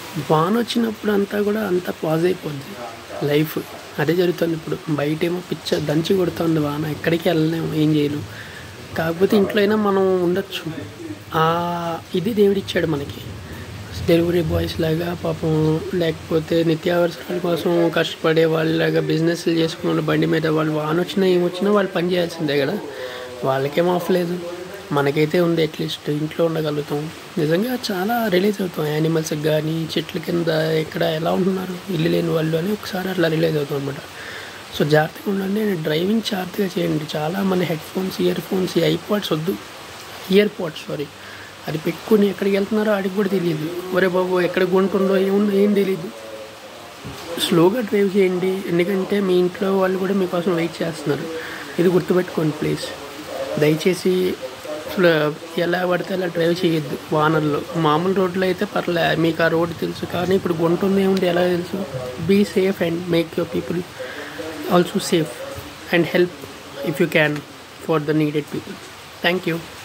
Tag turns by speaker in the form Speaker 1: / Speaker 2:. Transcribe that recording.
Speaker 1: వాన వచ్చినప్పుడు అంతా కూడా అంతా పాజ్ అయిపోద్ది లైఫ్ అదే జరుగుతుంది ఇప్పుడు బయట ఏమో పిచ్చ దంచి కొడుతుంది వాన ఎక్కడికి వెళ్ళలేము ఏం చేయలేము కాకపోతే ఇంట్లో అయినా మనం ఉండొచ్చు ఆ ఇది దేవుడిచ్చాడు మనకి డెలివరీ బాయ్స్ లాగా పాపం లేకపోతే నిత్యావసరాల కోసం కష్టపడే వాళ్ళలాగా బిజినెస్లు చేసుకునే వాళ్ళు బండి మీద వాళ్ళు వాన వచ్చినా ఏమొచ్చినా వాళ్ళు పని చేయాల్సిందే కదా వాళ్ళకేం ఆఫ్ లేదు మనకైతే ఉంది అట్లీస్ట్ ఇంట్లో ఉండగలుగుతాం నిజంగా చాలా రిలీజ్ అవుతాం యానిమల్స్కి కానీ చెట్ల కింద ఎక్కడ ఎలా ఉంటున్నారు ఇల్లు లేని వాళ్ళు అని ఒకసారి అట్లా రిలీజ్ అవుతాం అనమాట సో జాగ్రత్తగా ఉండండి డ్రైవింగ్ జాగ్రత్తగా చేయండి చాలా మన హెడ్ ఫోన్స్ ఇయర్ ఫోన్స్ ఈ ఐపాడ్స్ వద్దు ఇయర్ పాడ్స్ సారీ అది పెట్టుకుని ఎక్కడికి వెళ్తున్నారో ఆడికి కూడా తెలియదు ఒరే బాబు ఎక్కడ గుంటుందో ఏముందో ఏం తెలియదు స్లోగా డ్రైవ్ చేయండి ఎందుకంటే మీ ఇంట్లో వాళ్ళు కూడా మీకోసం వెయిట్ చేస్తున్నారు ఇది గుర్తుపెట్టుకోండి ప్లీజ్ దయచేసి అసలు ఎలా పడితే అలా డ్రైవ్ చేయొద్దు వానల్లో మామూలు రోడ్లో అయితే పర్లే మీకు ఆ రోడ్ తెలుసు కానీ ఇప్పుడు గుంట ఉంది ఏముంది ఎలా తెలుసు be safe and make your people also safe and help if you can for the needed people thank you